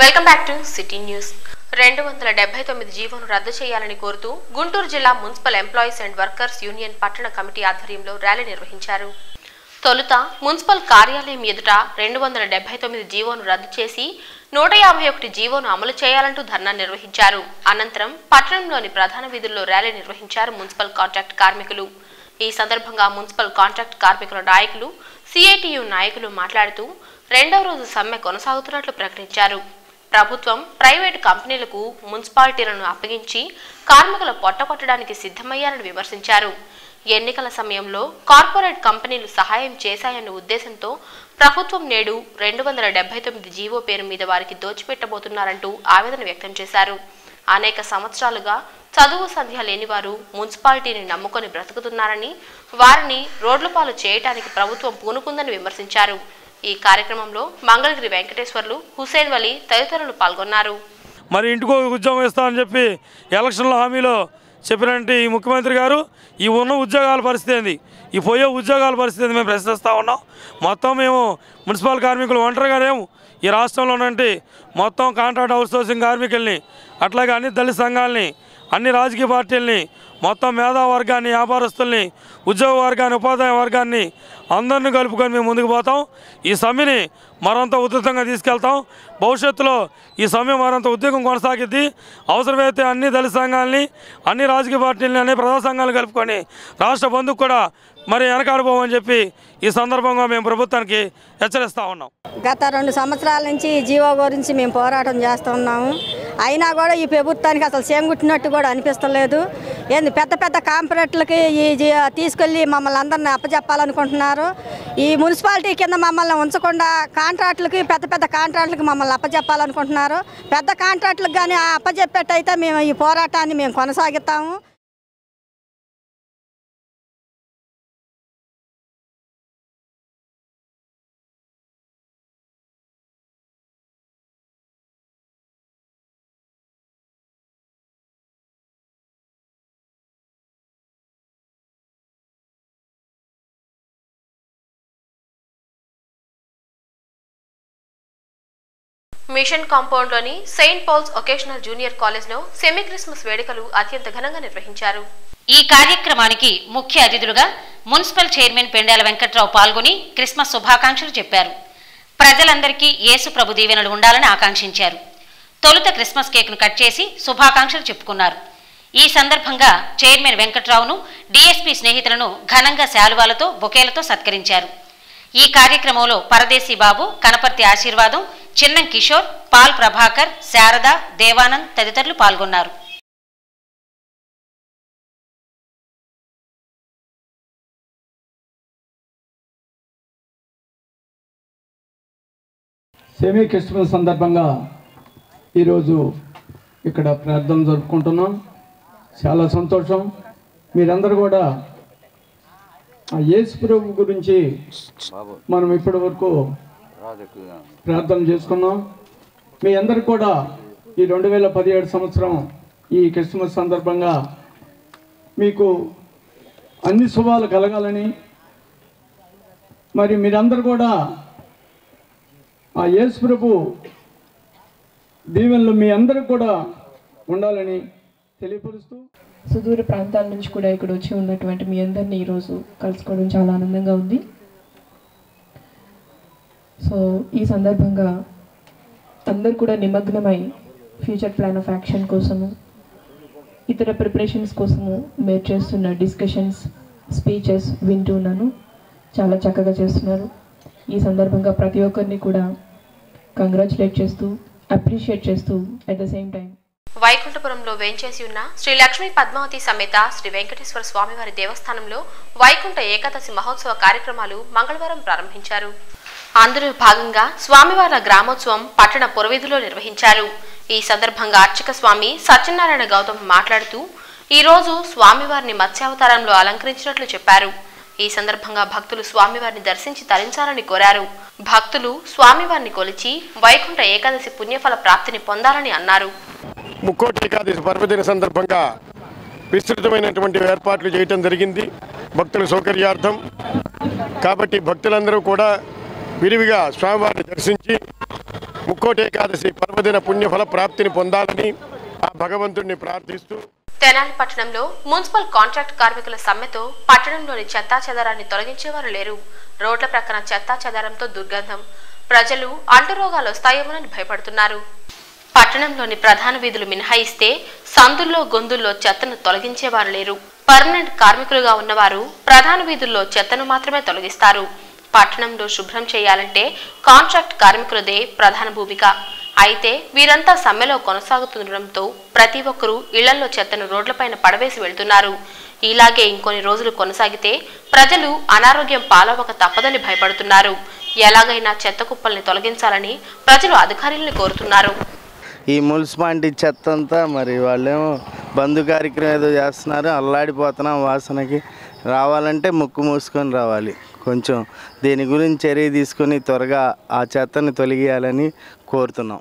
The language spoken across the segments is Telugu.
welcome back to city news రెండు వందల డెబ్బై తొమ్మిది జీవోను రద్దు చేయాలని కోరుతూ గుంటూరు జిల్లా municipal employees and workers union పట్టణ కమిటీ ఆధ్వర్యంలో ర్యాలీ నిర్వహించారు తొలుత మున్సిపల్ కార్యాలయం ఎదుట రెండు వందల డెబ్బై తొమ్మిది జీవోను రద్దు చేసి నూట యాభై ఒకటి జీవోను అమలు చేయాలంటూ ధర్నా నిర్వహించారు అనంతరం పట్టణంలోని ప్రధాన వీధుల్లో ర్యాలీ నిర్వహించారు మున్సిపల్ కాంట్రాక్ట్ కార్మికులు ఈ సందర్భంగా మున్సిపల్ కాంట్రాక్ట్ కార్మికుల నాయకులు సిఐటియు నాయకులు మాట్లాడుతూ రెండవ రోజు సమ్మె కొనసాగుతున్నట్లు ప్రకటించారు ప్రభుత్వం ప్రైవేటు కంపెనీలకు మున్సిపాలిటీలను అప్పగించి కార్మికుల పొట్టకొట్టడానికి సిద్ధమయ్యారని విమర్శించారు ఎన్నికల సమయంలో కార్పొరేట్ కంపెనీలు సహాయం చేశాయన్న ఉద్దేశంతో ప్రభుత్వం నేడు రెండు వందల డెబ్బై తొమ్మిది జీవో పేరు మీద వారికి దోచిపెట్టబోతున్నారంటూ ఆవేదన వ్యక్తం చేశారు అనేక సంవత్సరాలుగా చదువు సంధ్య లేని వారు మున్సిపాలిటీని నమ్ముకొని బ్రతుకుతున్నారని వారిని రోడ్ల పాలు చేయటానికి ప్రభుత్వం పూనుకుందని విమర్శించారు ఈ కార్యక్రమంలో మంగళగిరి వెంకటేశ్వర్లు హుసేన్ వలి తదితరులు పాల్గొన్నారు మరి ఇంటికో ఉద్యోగం ఇస్తామని చెప్పి ఎలక్షన్ల హామీలో చెప్పినట్టు ఈ ముఖ్యమంత్రి గారు ఈ ఉన్న ఉద్యోగాల పరిస్థితి ఏంది ఈ పోయే ఉద్యోగాల పరిస్థితి ఏంది మేము ప్రశ్నిస్తూ ఉన్నాం మొత్తం మేము మున్సిపల్ కార్మికులు ఒంటరిగా లేము ఈ రాష్ట్రంలో ఉన్నటువంటి మొత్తం కాంట్రాక్ట్ అవుట్సోర్సింగ్ కార్మికుల్ని అట్లాగే అన్ని దళిత సంఘాలని అన్ని రాజకీయ పార్టీలని మొత్తం మేధా వర్గాన్ని వ్యాపారస్తుల్ని ఉద్యోగ వర్గాన్ని ఉపాధ్యాయ వర్గాన్ని అందరిని కలుపుకొని మేము ముందుకు పోతాం ఈ సమ్మెని మరింత ఉధృతంగా తీసుకెళ్తాం భవిష్యత్తులో ఈ సమ్మె మరింత ఉద్యోగం కొనసాగిద్ది అవసరమైతే అన్ని దళిత సంఘాలని అన్ని రాజకీయ పార్టీలని అన్ని ప్రజా సంఘాలను కలుపుకొని రాష్ట్ర బంధుకు కూడా మరి వెనకాడిపోమని చెప్పి ఈ సందర్భంగా మేము ప్రభుత్వానికి హెచ్చరిస్తూ ఉన్నాం గత రెండు సంవత్సరాల నుంచి ఈ జీవో గురించి మేము పోరాటం చేస్తున్నాము అయినా కూడా ఈ ప్రభుత్వానికి అసలు చేంగుట్టినట్టు కూడా అనిపిస్తలేదు ఏంది పెద్ద పెద్ద కాంపరేట్లకి ఈ జీ- తీసుకెళ్ళి మమ్మల్ని అందరిని అప్పచెప్పాలనుకుంటున్నారు ఈ మున్సిపాలిటీ కింద మమ్మల్ని ఉంచకుండా కాంట్రాక్టులకి పెద్ద పెద్ద కాంట్రాక్టులకి మమ్మల్ని అప్పచెప్పాలనుకుంటున్నారు పెద్ద కాంట్రాక్టులకు కానీ అప్పచెప్పేట్టయితే మేము ఈ పోరాటాన్ని మేము కొనసాగిస్తాము మిషన్ కాంపౌండ్లోని సెయింట్ పాల్స్ ఒకేషనల్ జూనియర్ కాలేజ్లో సెమీ క్రిస్మస్ వేడుకలు అత్యంత ఘనంగా నిర్వహించారు ఈ కార్యక్రమానికి ముఖ్య అతిథులుగా మున్సిపల్ చైర్మన్ పెండాల వెంకట్రావు పాల్గొని క్రిస్మస్ శుభాకాంక్షలు చెప్పారు ప్రజలందరికీ యేసు ప్రభు దీవెనలు ఉండాలని ఆకాంక్షించారు తొలుత క్రిస్మస్ కేక్ను కట్ చేసి శుభాకాంక్షలు చెప్పుకున్నారు ఈ సందర్భంగా చైర్మన్ వెంకట్రావును డీఎస్పీ స్నేహితులను ఘనంగా శాలువాలతో బొకేలతో సత్కరించారు ఈ కార్యక్రమంలో పరదేశీ బాబు కనపర్తి ఆశీర్వాదం చిన్నం కిషోర్ పాల్ ప్రభాకర్ శారద దేవానంద్ తదితరులు పాల్గొన్నారు సెమీ క్రిస్మస్ సందర్భంగా ఈరోజు ఇక్కడ ప్రార్థన జరుపుకుంటున్నాం చాలా సంతోషం మీరందరూ కూడా ఆ యేసు ప్రభు గురించి మనం ఇప్పటి వరకు ప్రార్థన చేసుకున్నాం మీ అందరికి కూడా ఈ రెండు వేల పదిహేడు సంవత్సరం ఈ క్రిస్మస్ సందర్భంగా మీకు అన్ని శుభాలు కలగాలని మరి మీరందరూ కూడా ఆ యేసు ప్రభు దీవెనలు మీ అందరికి కూడా ఉండాలని తెలియపరుస్తూ సుదూర ప్రాంతాల నుంచి కూడా ఇక్కడ వచ్చి ఉన్నటువంటి మీ అందరినీ ఈరోజు కలుసుకోవడం చాలా ఆనందంగా ఉంది సో ఈ సందర్భంగా అందరు కూడా నిమగ్నమై ఫ్యూచర్ ప్లాన్ ఆఫ్ యాక్షన్ కోసము ఇతర ప్రిపరేషన్స్ కోసము మీరు చేస్తున్న డిస్కషన్స్ స్పీచెస్ వింటున్నాను చాలా చక్కగా చేస్తున్నారు ఈ సందర్భంగా ప్రతి ఒక్కరిని కూడా కంగ్రాచులేట్ చేస్తూ అప్రిషియేట్ చేస్తూ అట్ ద సేమ్ టైం వైకుంఠపురంలో వేంచేసి ఉన్న శ్రీ లక్ష్మీ పద్మావతి సమేత శ్రీ వెంకటేశ్వర స్వామివారి దేవస్థానంలో వైకుంఠ ఏకాదశి మహోత్సవ కార్యక్రమాలు మంగళవారం ప్రారంభించారు అందులో భాగంగా స్వామివార్ల గ్రామోత్సవం పట్టణ పురవీధిలో నిర్వహించారు ఈ సందర్భంగా అర్చక స్వామి సత్యనారాయణ గౌతమ్ మాట్లాడుతూ ఈ రోజు స్వామివారిని మత్స్యావతారంలో అలంకరించినట్లు చెప్పారు ఈ సందర్భంగా భక్తులు స్వామివారిని దర్శించి తరించాలని కోరారు భక్తులు స్వామివారిని కొలిచి వైకుంఠ ఏకాదశి పుణ్యఫల ప్రాప్తిని పొందాలని అన్నారు ముక్కోటి ఏకాదశి పర్వదిన సందర్భంగా విస్తృతమైనటువంటి ఏర్పాట్లు చేయటం జరిగింది భక్తుల సౌకర్యార్థం కాబట్టి భక్తులందరూ కూడా విరివిగా స్వామివారిని దర్శించి ముక్కోటి ఏకాదశి పర్వదిన పుణ్యఫల ప్రాప్తిని పొందాలని ఆ భగవంతుడిని ప్రార్థిస్తూ తెనాలి పట్టణంలో మున్సిపల్ కాంట్రాక్ట్ కార్మికుల సమ్మెతో పట్టణంలోని చెత్తా చెదారాన్ని తొలగించేవారు లేరు రోడ్ల ప్రక్కన చెత్తా చెదారంతో దుర్గంధం ప్రజలు అంటురోగాలు వస్తాయేమోనని భయపడుతున్నారు పట్టణంలోని ప్రధాన వీధులు మినహాయిస్తే సందుల్లో గొంతుల్లో చెత్తను తొలగించేవారు లేరు పర్మనెంట్ కార్మికులుగా ఉన్నవారు ప్రధాన వీధుల్లో చెత్తను మాత్రమే తొలగిస్తారు పట్టణంలో శుభ్రం చేయాలంటే కాంట్రాక్ట్ కార్మికులదే ప్రధాన భూమిక అయితే వీరంతా సమ్మెలో కొనసాగుతుండటంతో ప్రతి ఒక్కరూ ఇళ్లలో చెత్తను రోడ్లపైన పడవేసి వెళ్తున్నారు ఇలాగే ఇంకొన్ని రోజులు కొనసాగితే ప్రజలు అనారోగ్యం పాలవక తప్పదని భయపడుతున్నారు ఎలాగైనా చెత్త కుప్పల్ని తొలగించాలని ప్రజలు అధికారులను కోరుతున్నారు ఈ మున్సిపాలిటీ చెత్త అంతా మరి వాళ్ళేమో బంధు కార్యక్రమం ఏదో చేస్తున్నారు అల్లాడిపోతున్నాం వాసనకి రావాలంటే ముక్కు మూసుకొని రావాలి కొంచెం దీని గురించి చర్య తీసుకొని త్వరగా ఆ చెత్తని తొలగియాలని కోరుతున్నాం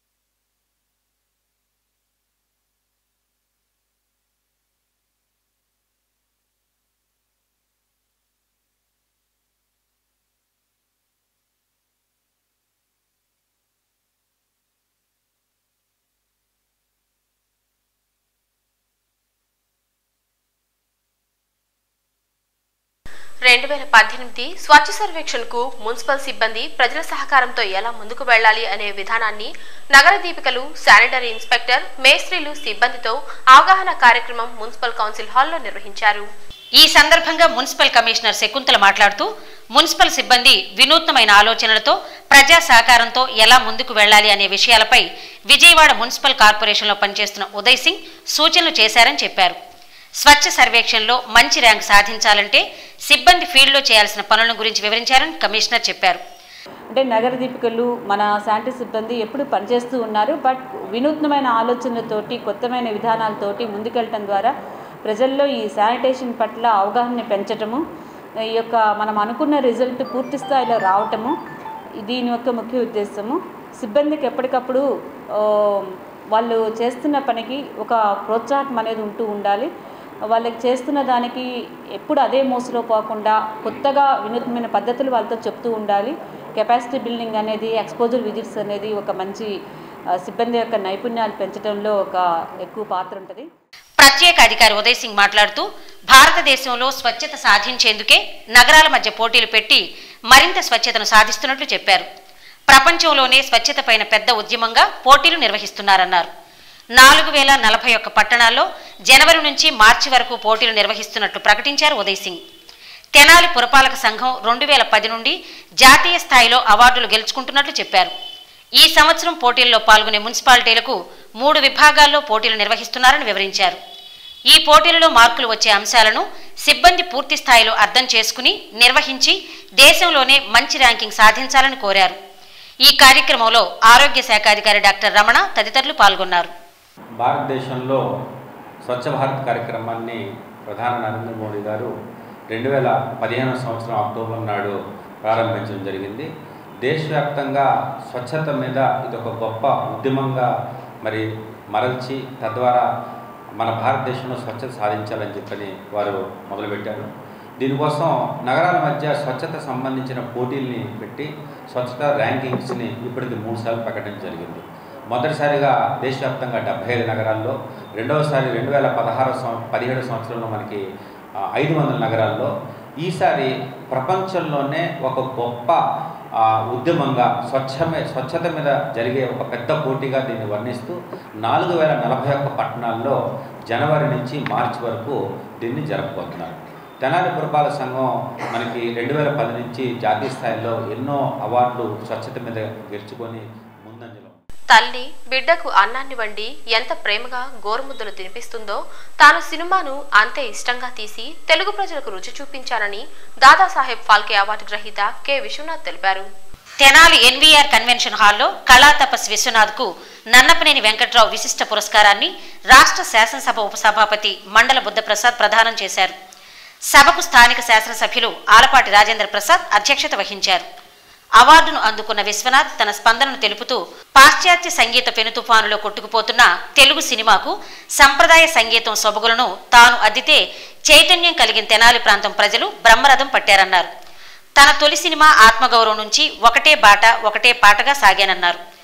రెండు వేల పద్దెనిమిది స్వచ్ఛ సర్వేక్షణకు మున్సిపల్ సిబ్బంది ప్రజల సహకారంతో ఎలా ముందుకు వెళ్లాలి అనే విధానాన్ని నగర దీపికలు శానిటరీ ఇన్స్పెక్టర్ మేస్త్రీలు సిబ్బందితో అవగాహన కార్యక్రమం మున్సిపల్ కౌన్సిల్ హాల్లో నిర్వహించారు ఈ సందర్భంగా మున్సిపల్ కమిషనర్ శకుంతల మాట్లాడుతూ మున్సిపల్ సిబ్బంది వినూత్నమైన ఆలోచనలతో ప్రజా సహకారంతో ఎలా ముందుకు వెళ్లాలి అనే విషయాలపై విజయవాడ మున్సిపల్ కార్పొరేషన్లో పనిచేస్తున్న ఉదయ్ సింగ్ సూచనలు చేశారని చెప్పారు స్వచ్ఛ సర్వేక్షణలో మంచి ర్యాంక్ సాధించాలంటే సిబ్బంది ఫీల్డ్లో చేయాల్సిన పనుల గురించి వివరించారని కమిషనర్ చెప్పారు అంటే నగర దీపికలు మన శానిటరీ సిబ్బంది ఎప్పుడు పనిచేస్తూ ఉన్నారు బట్ వినూత్నమైన ఆలోచనలతోటి కొత్తమైన విధానాలతోటి ముందుకెళ్ళటం ద్వారా ప్రజల్లో ఈ శానిటేషన్ పట్ల అవగాహన పెంచటము ఈ యొక్క మనం అనుకున్న రిజల్ట్ పూర్తి స్థాయిలో రావటము దీని యొక్క ముఖ్య ఉద్దేశము సిబ్బందికి ఎప్పటికప్పుడు ఆ, వాళ్ళు చేస్తున్న పనికి ఒక ప్రోత్సాహం అనేది ఉంటూ ఉండాలి వాళ్ళకి చేస్తున్న దానికి ఎప్పుడు అదే మోసలో పోకుండా కొత్తగా వినూత్నమైన పద్ధతులు వాళ్ళతో చెప్తూ ఉండాలి కెపాసిటీ బిల్డింగ్ అనేది ఎక్స్పోజర్ విజిట్స్ అనేది ఒక మంచి ఆ, సిబ్బంది యొక్క నైపుణ్యాలు పెంచడంలో ఒక ఎక్కువ పాత్ర ఉంటుంది ప్రత్యేక అధికారి ఉదయ్ సింగ్ మాట్లాడుతూ భారతదేశంలో స్వచ్ఛత సాధించేందుకే నగరాల మధ్య పోటీలు పెట్టి మరింత స్వచ్ఛతను సాధిస్తున్నట్లు చెప్పారు ప్రపంచంలోనే స్వచ్ఛత పైన పెద్ద ఉద్యమంగా పోటీలు నిర్వహిస్తున్నారన్నారు నాలుగు వేల నలభై ఒక్క పట్టణాల్లో జనవరి నుంచి మార్చి వరకు పోటీలు నిర్వహిస్తున్నట్లు ప్రకటించారు ఉదయ్ సింగ్ తెనాలి పురపాలక సంఘం రెండు వేల పది నుండి జాతీయ స్థాయిలో అవార్డులు గెలుచుకుంటున్నట్లు చెప్పారు ఈ సంవత్సరం పోటీల్లో పాల్గొనే మున్సిపాలిటీలకు మూడు విభాగాల్లో పోటీలు నిర్వహిస్తున్నారని వివరించారు ఈ పోటీలలో మార్కులు వచ్చే అంశాలను సిబ్బంది పూర్తి స్థాయిలో అర్థం చేసుకుని నిర్వహించి దేశంలోనే మంచి ర్యాంకింగ్ సాధించాలని కోరారు ఈ కార్యక్రమంలో ఆరోగ్య శాఖ అధికారి డాక్టర్ రమణ తదితరులు పాల్గొన్నారు భారతదేశంలో స్వచ్ఛ భారత్ కార్యక్రమాన్ని ప్రధాని నరేంద్ర మోడీ గారు రెండు వేల పదిహేను సంవత్సరం అక్టోబర్ నాడు ప్రారంభించడం జరిగింది దేశవ్యాప్తంగా స్వచ్ఛత మీద ఇది ఒక గొప్ప ఉద్యమంగా మరి మరల్చి తద్వారా మన భారతదేశంలో స్వచ్ఛత సాధించాలని చెప్పని వారు మొదలుపెట్టారు దీనికోసం నగరాల మధ్య స్వచ్ఛత సంబంధించిన పోటీల్ని పెట్టి స్వచ్ఛత ర్యాంకింగ్స్ని ఇప్పటికి మూడుసార్లు ప్రకటించడం జరిగింది మొదటిసారిగా దేశవ్యాప్తంగా డెబ్బై ఐదు నగరాల్లో రెండవసారి రెండు వేల పదహారు సంవ పదిహేడు సంవత్సరంలో మనకి ఆ, ఐదు వందల నగరాల్లో ఈసారి ప్రపంచంలోనే ఒక గొప్ప ఆ, ఉద్యమంగా స్వచ్ఛమే స్వచ్ఛత మీద జరిగే ఒక పెద్ద పోటీగా దీన్ని వర్ణిస్తూ నాలుగు వేల నలభై ఒక్క పట్టణాల్లో జనవరి నుంచి మార్చి వరకు దీన్ని జరుపుకుంటున్నారు తెనాలి పురపాలక సంఘం మనకి రెండు వేల పది నుంచి జాతీయ స్థాయిలో ఎన్నో అవార్డులు స్వచ్ఛత మీద గెలుచుకొని ముందంజలో తల్లి బిడ్డకు అన్నాన్ని వండి ఎంత ప్రేమగా గోరుముద్దలు తినిపిస్తుందో తాను సినిమాను అంతే ఇష్టంగా తీసి తెలుగు ప్రజలకు రుచి చూపించానని దాదాసాహెబ్ ఫాల్కే అవార్డు గ్రహీత కె విశ్వనాథ్ తెలిపారు తెనాలి ఎన్వీఆర్ కన్వెన్షన్ హాల్లో కళా తపస్ విశ్వనాథ్కు నన్నపనేని వెంకట్రావు విశిష్ట పురస్కారాన్ని రాష్ట్ర శాసనసభ ఉపసభాపతి మండల బుద్ధప్రసాద్ ప్రదానం చేశారు సభకు స్థానిక శాసనసభ్యులు ఆలపాటి రాజేంద్ర ప్రసాద్ అధ్యక్షత వహించారు అవార్డును అందుకున్న విశ్వనాథ్ తన స్పందనను తెలుపుతూ పాశ్చాత్య సంగీత పెనుతుఫానులో కొట్టుకుపోతున్న తెలుగు సినిమాకు సంప్రదాయ సంగీతం సొబగులను తాను అద్దితే చైతన్యం కలిగిన తెనాలి ప్రాంతం ప్రజలు బ్రహ్మరథం పట్టారన్నారు తన తొలి సినిమా ఆత్మగౌరవం నుంచి ఒకటే బాట ఒకటే పాటగా సాగానన్నారు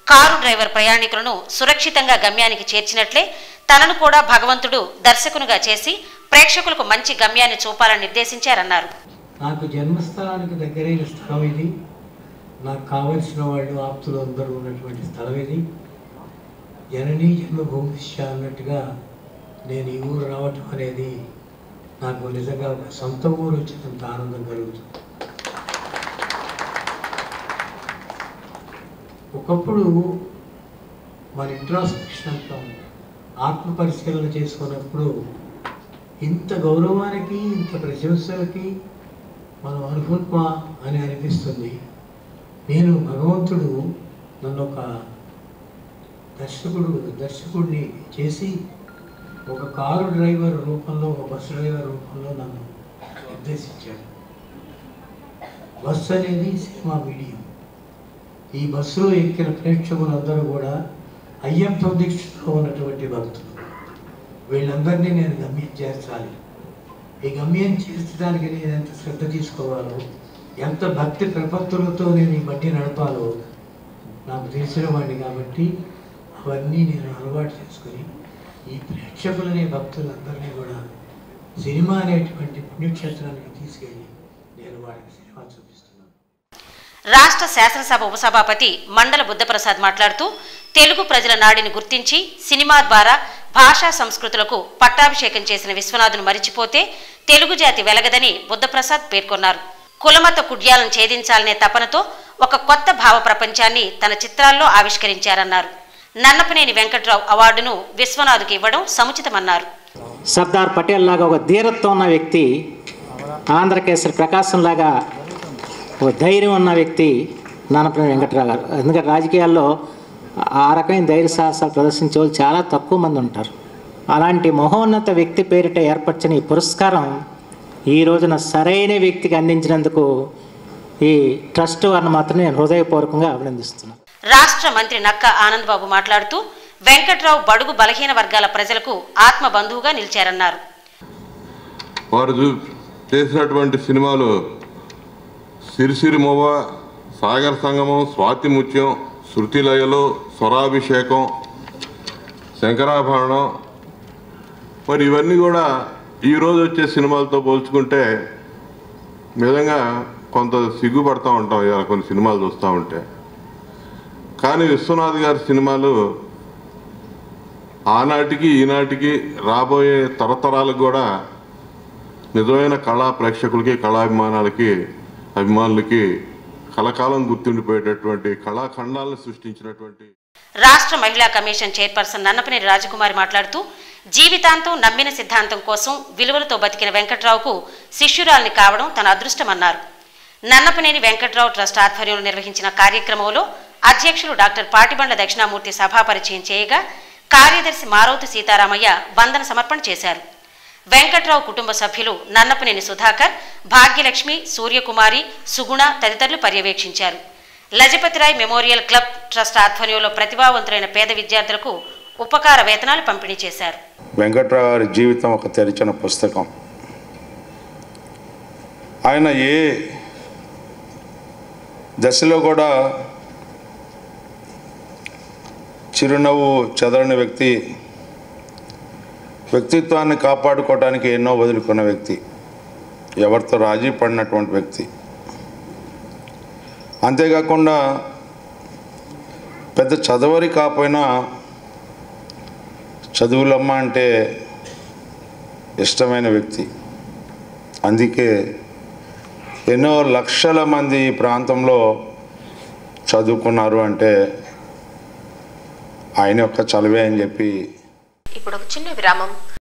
కారు డ్రైవర్ ప్రయాణికులను సురక్షితంగా గమ్యానికి చేర్చినట్లే తనను కూడా భగవంతుడు దర్శకునిగా చేసి ప్రేక్షకులకు మంచి గమ్యాన్ని చూపాలని నిర్దేశించారన్నారు నాకు జన్మస్థలానికి దగ్గరైన స్థలం ఇది నాకు కావలసిన వాళ్ళు ఆప్తులు అందరూ ఉన్నటువంటి స్థలం ఇది జననీ జన్మభూమిష్య అన్నట్టుగా నేను ఈ ఊరు రావటం అనేది నాకు నిజంగా ఒక సొంత ఊరు వచ్చినంత ఆనందం కలుగుతుంది ఒకప్పుడు మన ఇంట్రాస్పెక్షన్ అంటాం ఆత్మ పరిశీలన చేసుకున్నప్పుడు ఇంత గౌరవానికి ఇంత ప్రశంసలకి మనం అనుకుంటుమా అని అనిపిస్తుంది నేను భగవంతుడు నన్ను ఒక దర్శకుడు దర్శకుడిని చేసి ఒక కారు డ్రైవర్ రూపంలో ఒక బస్సు డ్రైవర్ రూపంలో నన్ను నిర్దేశించాడు బస్సు అనేది సినిమా మీడియం ఈ బస్సులో ఎక్కిన ప్రేక్షకులందరూ కూడా అయ్యప్ప దీక్షలో ఉన్నటువంటి భక్తులు వీళ్ళందరినీ నేను గమ్యం చేర్చాలి ఈ గమ్యం చేర్చడానికి నేను ఎంత శ్రద్ధ తీసుకోవాలో ఎంత భక్తి ప్రపత్తులతో నేను ఈ బండి నడపాలో నాకు తెలిసిన వాడిని కాబట్టి అవన్నీ నేను అలవాటు చేసుకొని ఈ ప్రేక్షకులనే భక్తులందరినీ కూడా సినిమా అనేటువంటి పుణ్యక్షేత్రానికి తీసుకెళ్ళి నేను వాడికి సినిమా చూపిస్తున్నాను రాష్ట్ర శాసనసభ ఉపసభాపతి మండల బుద్ధప్రసాద్ మాట్లాడుతూ తెలుగు ప్రజల నాడిని గుర్తించి సినిమా ద్వారా భాషా సంస్కృతులకు పట్టాభిషేకం చేసిన విశ్వనాథును మరిచిపోతే తెలుగు జాతి వెలగదని బుద్ధప్రసాద్ పేర్కొన్నారు కులమత కుడ్యాలను ఛేదించాలనే తపనతో ఒక కొత్త భావ ప్రపంచాన్ని తన చిత్రాల్లో ఆవిష్కరించారన్నారు నన్నపనేని వెంకట్రావు అవార్డును విశ్వనాథ్కి ఇవ్వడం సముచితమన్నారు సర్దార్ పటేల్ లాగా ఒక ధీరత్వం ఉన్న వ్యక్తి ఆంధ్రకేసరి ప్రకాశం లాగా ఒక ధైర్యం ఉన్న వ్యక్తి నానపనేని వెంకట్రావు గారు ఎందుకంటే రాజకీయాల్లో ఆ రకమైన ధైర్య సాహసాలు ప్రదర్శించే వాళ్ళు చాలా తక్కువ మంది ఉంటారు అలాంటి మహోన్నత వ్యక్తి పేరిట ఏర్పరిచిన ఈ పురస్కారం ఈ రోజున సరైన వ్యక్తికి అందించినందుకు ఈ ట్రస్ట్ వారిని మాత్రం నేను హృదయపూర్వకంగా అభినందిస్తున్నాను రాష్ట్ర మంత్రి నక్క ఆనందబాబు మాట్లాడుతూ వెంకట్రావు బడుగు బలహీన వర్గాల ప్రజలకు ఆత్మ బంధువుగా నిలిచారన్నారు వారు చూ- చేసినటువంటి సినిమాలు సిరిసిరి మొవ సాగర సంగమం స్వాతి ముత్యం శృతిలయలు స్వరాభిషేకం శంకరాభరణం మరి ఇవన్నీ కూడా ఈరోజు వచ్చే సినిమాలతో పోల్చుకుంటే నిజంగా కొంత సిగ్గుపడతా ఉంటాం ఇలా కొన్ని సినిమాలు చూస్తూ ఉంటే కానీ విశ్వనాథ్ గారి సినిమాలు ఆనాటికి ఈనాటికి రాబోయే తరతరాలకు కూడా నిజమైన కళా ప్రేక్షకులకి కళాభిమానాలకి అభిమానులకి కలకాలం గుర్తుండిపోయేటటువంటి కళాఖండాలను సృష్టించినటువంటి రాష్ట్ర మహిళా కమిషన్ చైర్పర్సన్ నన్నపనేని రాజకుమారి మాట్లాడుతూ జీవితాంతం నమ్మిన సిద్ధాంతం కోసం విలువలతో బతికిన వెంకట్రావుకు శిష్యురాల్ని కావడం తన అదృష్టమన్నారు నన్నపనేని వెంకట్రావు ట్రస్ట్ ఆధ్వర్యంలో నిర్వహించిన కార్యక్రమంలో అధ్యక్షులు డాక్టర్ పాటిబండ్ల దక్షిణామూర్తి సభా పరిచయం చేయగా కార్యదర్శి మారౌతు సీతారామయ్య వందన సమర్పణ చేశారు వెంకట్రావు కుటుంబ సభ్యులు నన్నపనేని సుధాకర్ భాగ్యలక్ష్మి సూర్యకుమారి సుగుణ తదితరులు పర్యవేక్షించారు లజపతిరాయ్ మెమోరియల్ క్లబ్ ట్రస్ట్ ఆధ్వర్యంలో ప్రతిభావంతులైన పేద విద్యార్థులకు ఉపకార వేతనాలు పంపిణీ చేశారు వెంకట్రావు గారి జీవితం ఒక తెరిచిన పుస్తకం ఆయన ఏ దశలో కూడా చిరునవ్వు చెదరని వ్యక్తి వ్యక్తిత్వాన్ని కాపాడుకోవడానికి ఎన్నో వదులుకున్న వ్యక్తి ఎవరితో రాజీ పడినటువంటి వ్యక్తి అంతేకాకుండా పెద్ద చదవరి కాకపోయినా చదువులమ్మ అంటే ఇష్టమైన వ్యక్తి అందుకే ఎన్నో లక్షల మంది ఈ ప్రాంతంలో చదువుకున్నారు అంటే ఆయన యొక్క చదివే అని చెప్పి ఇప్పుడు ఒక చిన్న విరామం